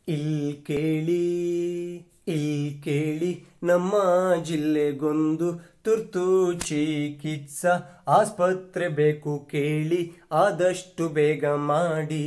ಇಲ್ ಕೇಳಿ ಇಲ್ ಕೇಳಿ ನಮ್ಮ ಜಿಲ್ಲೆಗೊಂದು ತುರ್ತು ಚಿಕಿತ್ಸಾ ಆಸ್ಪತ್ರೆ ಬೇಕು ಕೇಳಿ ಆದಷ್ಟು ಬೇಗ ಮಾಡಿ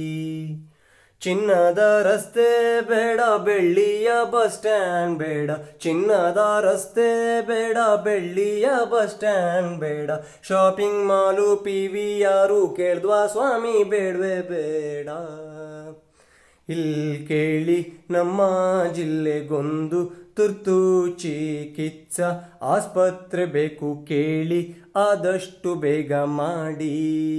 ಚಿನ್ನದ ರಸ್ತೆ ಬೇಡ ಬೆಳ್ಳಿಯ ಬಸ್ ಸ್ಟ್ಯಾಂಡ್ ಬೇಡ ಚಿನ್ನದ ರಸ್ತೆ ಬೇಡ ಬೆಳ್ಳಿಯ ಬಸ್ ಸ್ಟ್ಯಾಂಡ್ ಬೇಡ ಶಾಪಿಂಗ್ ಮಾಲು ಪಿ ವಿ ಯಾರು ಕೇಳ್ದ್ವಾ ಸ್ವಾಮಿ ಬೇಡವೇ ಬೇಡ ಇಲ್ ಕೇಳಿ ನಮ್ಮ ಜಿಲ್ಲೆಗೊಂದು ತುರ್ತು ಚಿಕಿತ್ಸಾ ಆಸ್ಪತ್ರೆ ಬೇಕು ಕೇಳಿ ಆದಷ್ಟು ಬೇಗ ಮಾಡಿ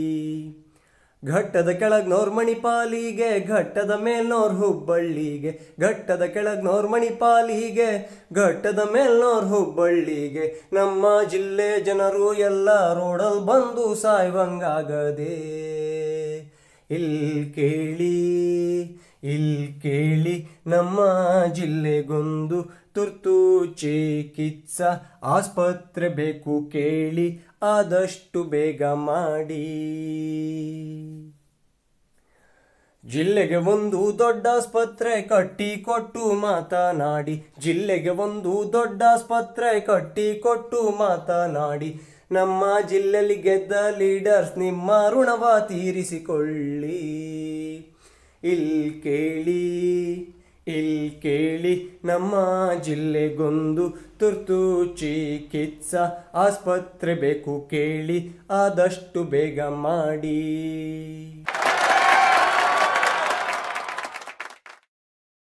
ಘಟ್ಟದ ಕೆಳಗ್ನೋರ್ ಮಣಿಪಾಲಿಗೆ ಘಟ್ಟದ ಮೇಲ್ನೋರ್ ಹುಬ್ಬಳ್ಳಿಗೆ ಘಟ್ಟದ ಕೆಳಗ್ನೋರ್ ಮಣಿಪಾಲಿಗೆ ಘಟ್ಟದ ಮೇಲ್ನೋರ್ ಹುಬ್ಬಳ್ಳಿಗೆ ನಮ್ಮ ಜಿಲ್ಲೆ ಜನರು ಎಲ್ಲ ರೋಡಲ್ ಬಂದು ಸಾಯ್ವಂಗಾಗದೆ ಇಲ್ ಕೇಳಿ ಇಲ್ ಕೇಳಿ ನಮ್ಮ ಜಿಲ್ಲೆಗೊಂದು ತುರ್ತು ಚಿಕಿತ್ಸಾ ಆಸ್ಪತ್ರೆ ಬೇಕು ಕೇಳಿ ಆದಷ್ಟು ಬೇಗ ಮಾಡಿ ಜಿಲ್ಲೆಗೆ ಒಂದು ದೊಡ್ಡ ಆಸ್ಪತ್ರೆ ಕಟ್ಟಿ ಕೊಟ್ಟು ಮಾತನಾಡಿ ಜಿಲ್ಲೆಗೆ ಒಂದು ದೊಡ್ಡ ಆಸ್ಪತ್ರೆ ಕಟ್ಟಿ ಕೊಟ್ಟು ಮಾತನಾಡಿ ನಮ್ಮ ಜಿಲ್ಲೆಯಲ್ಲಿ ಗೆದ್ದ ಲೀಡರ್ಸ್ ನಿಮ್ಮ ಋಣವ ತೀರಿಸಿಕೊಳ್ಳಿ ಇಲ್ ಕೇಳಿ ಇಲ್ ಕೇಳಿ ನಮ್ಮ ಜಿಲ್ಲೆಗೊಂದು ತುರ್ತು ಚಿಕಿತ್ಸಾ ಆಸ್ಪತ್ರೆ ಬೇಕು ಕೇಳಿ ಆದಷ್ಟು ಬೇಗ ಮಾಡಿ